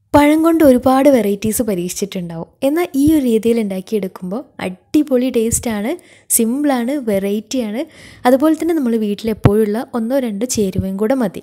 പഴം കൊണ്ട് ഒരുപാട് വെറൈറ്റീസ് പരീക്ഷിച്ചിട്ടുണ്ടാവും എന്നാൽ ഈ ഒരു രീതിയിൽ ഉണ്ടാക്കിയെടുക്കുമ്പോൾ അടിപൊളി ടേസ്റ്റാണ് സിമ്പിളാണ് വെറൈറ്റിയാണ് അതുപോലെ തന്നെ നമ്മൾ വീട്ടിലെപ്പോഴുള്ള ഒന്നോ രണ്ടോ ചേരുവയും കൂടെ മതി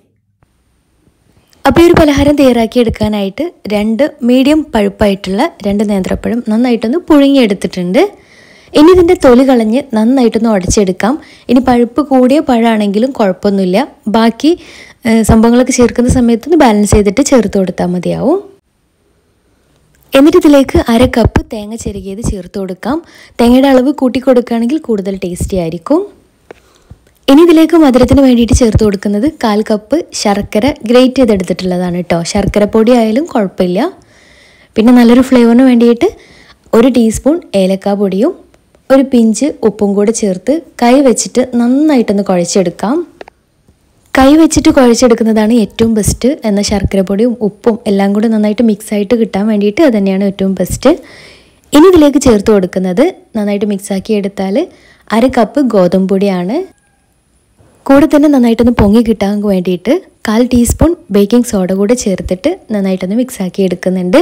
അപ്പോൾ ഈ ഒരു പലഹാരം തയ്യാറാക്കിയെടുക്കാനായിട്ട് രണ്ട് മീഡിയം പഴുപ്പായിട്ടുള്ള രണ്ട് നേന്ത്രപ്പഴം നന്നായിട്ടൊന്ന് പുഴുങ്ങിയെടുത്തിട്ടുണ്ട് ഇനി ഇതിൻ്റെ തൊലി കളഞ്ഞ് നന്നായിട്ടൊന്ന് ഉടച്ചെടുക്കാം ഇനി പഴുപ്പ് കൂടിയ പഴമാണെങ്കിലും കുഴപ്പമൊന്നുമില്ല ബാക്കി ഏഹ്, സംഭവങ്ങളൊക്കെ ചേർക്കുന്ന സമയത്തൊന്ന് ബാലൻസ് ചെയ്തിട്ട് ചേർത്ത് കൊടുത്താൽ മതിയാവും എന്നിട്ട് ഇതിലേക്ക് അര കപ്പ് തേങ്ങ ചിരകിയത് ചേർത്ത് കൊടുക്കാം തേങ്ങയുടെ അളവ് കൂട്ടി കൊടുക്കുകയാണെങ്കിൽ കൂടുതൽ ടേസ്റ്റി ആയിരിക്കും ഇനി ഇതിലേക്ക് മധുരത്തിന് വേണ്ടിയിട്ട് ചേർത്ത് കൊടുക്കുന്നത് കാൽ കപ്പ് ശർക്കര ഗ്രേറ്റ് ചെയ്തെടുത്തിട്ടുള്ളതാണ് കേട്ടോ ശർക്കര പൊടി ആയാലും കുഴപ്പമില്ല പിന്നെ നല്ലൊരു ഫ്ലേവറിന് വേണ്ടിയിട്ട് ഒരു ടീസ്പൂൺ ഏലക്കാ പൊടിയും ഒരു പിഞ്ച് ഉപ്പും കൂടെ ചേർത്ത് കൈ വെച്ചിട്ട് നന്നായിട്ടൊന്ന് കുഴച്ചെടുക്കാം കൈ വെച്ചിട്ട് കുഴച്ചെടുക്കുന്നതാണ് ഏറ്റവും ബെസ്റ്റ് എന്ന ശർക്കര പൊടിയും ഉപ്പും എല്ലാം കൂടി നന്നായിട്ട് മിക്സ് ആയിട്ട് കിട്ടാൻ വേണ്ടിയിട്ട് അത് തന്നെയാണ് ഏറ്റവും ബെസ്റ്റ് ഇനി ഇതിലേക്ക് ചേർത്ത് കൊടുക്കുന്നത് നന്നായിട്ട് മിക്സാക്കി എടുത്താൽ അര കപ്പ് ഗോതമ്പ് പൊടിയാണ് കൂടെ തന്നെ നന്നായിട്ടൊന്ന് പൊങ്ങി കിട്ടാൻ വേണ്ടിയിട്ട് കാൽ ടീസ്പൂൺ ബേക്കിംഗ് സോഡ കൂടെ ചേർത്തിട്ട് നന്നായിട്ടൊന്ന് മിക്സാക്കി എടുക്കുന്നുണ്ട്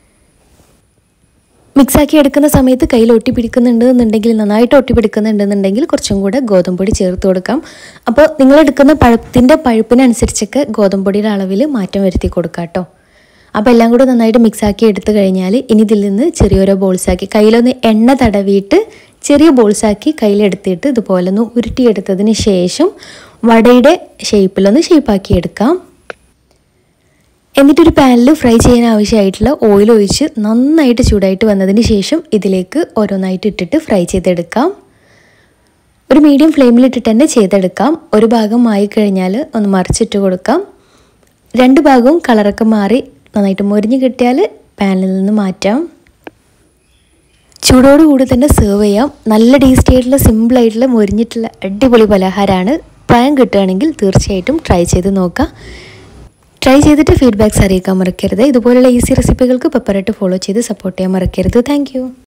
മിക്സാക്കി എടുക്കുന്ന സമയത്ത് കയ്യിൽ ഒട്ടി പിടിക്കുന്നുണ്ട് എന്നുണ്ടെങ്കിൽ നന്നായിട്ട് ഒട്ടി പിടിക്കുന്നുണ്ടെന്നുണ്ടെങ്കിൽ കുറച്ചും കൂടെ ഗോതമ്പൊടി ചേർത്ത് കൊടുക്കാം അപ്പോൾ നിങ്ങൾ എടുക്കുന്ന പഴത്തിൻ്റെ പഴുപ്പിനനുസരിച്ചൊക്കെ ഗോതമ്പൊടിയുടെ അളവിൽ മാറ്റം വരുത്തി കൊടുക്കാം കേട്ടോ അപ്പോൾ എല്ലാം കൂടെ നന്നായിട്ട് മിക്സാക്കി എടുത്തു കഴിഞ്ഞാൽ ഇനി ഇതിൽ നിന്ന് ചെറിയോരോ ബോൾസാക്കി കയ്യിലൊന്ന് എണ്ണ തടവിയിട്ട് ചെറിയ ബോൾസാക്കി കയ്യിലെടുത്തിട്ട് ഇതുപോലെ ഒന്ന് ഉരുട്ടിയെടുത്തതിന് ശേഷം വടയുടെ ഷേപ്പിലൊന്ന് ഷേപ്പാക്കി എടുക്കാം എന്നിട്ടൊരു പാനിൽ ഫ്രൈ ചെയ്യാൻ ആവശ്യമായിട്ടുള്ള ഓയിൽ ഒഴിച്ച് നന്നായിട്ട് ചൂടായിട്ട് വന്നതിന് ശേഷം ഇതിലേക്ക് ഓരോന്നായിട്ട് ഇട്ടിട്ട് ഫ്രൈ ചെയ്തെടുക്കാം ഒരു മീഡിയം ഫ്ലെയിമിൽ ഇട്ടിട്ട് തന്നെ ചെയ്തെടുക്കാം ഒരു ഭാഗം ആയിക്കഴിഞ്ഞാൽ ഒന്ന് മറിച്ചിട്ട് കൊടുക്കാം രണ്ട് ഭാഗവും കളറൊക്കെ മാറി നന്നായിട്ട് മൊരിഞ്ഞ് കിട്ടിയാൽ പാനിൽ നിന്ന് മാറ്റാം ചൂടോടുകൂടി തന്നെ സെർവ് ചെയ്യാം നല്ല ടേസ്റ്റി ആയിട്ടുള്ള സിമ്പിൾ ആയിട്ടുള്ള മൊരിഞ്ഞിട്ടുള്ള അടിപൊളി പലഹാരമാണ് പഴം കിട്ടുകയാണെങ്കിൽ തീർച്ചയായിട്ടും ട്രൈ ചെയ്ത് നോക്കാം ട്രൈ ചെയ്തിട്ട് ഫീഡ്ബാക്ക്സ് അറിയിക്കാൻ മറക്കരുത് ഇതുപോലുള്ള ഈസി റെസിപ്പികൾക്ക് പെപ്പറായിട്ട് ഫോളോ ചെയ്ത് സപ്പോർട്ട് ചെയ്യാൻ മറക്കരുത് താങ്ക്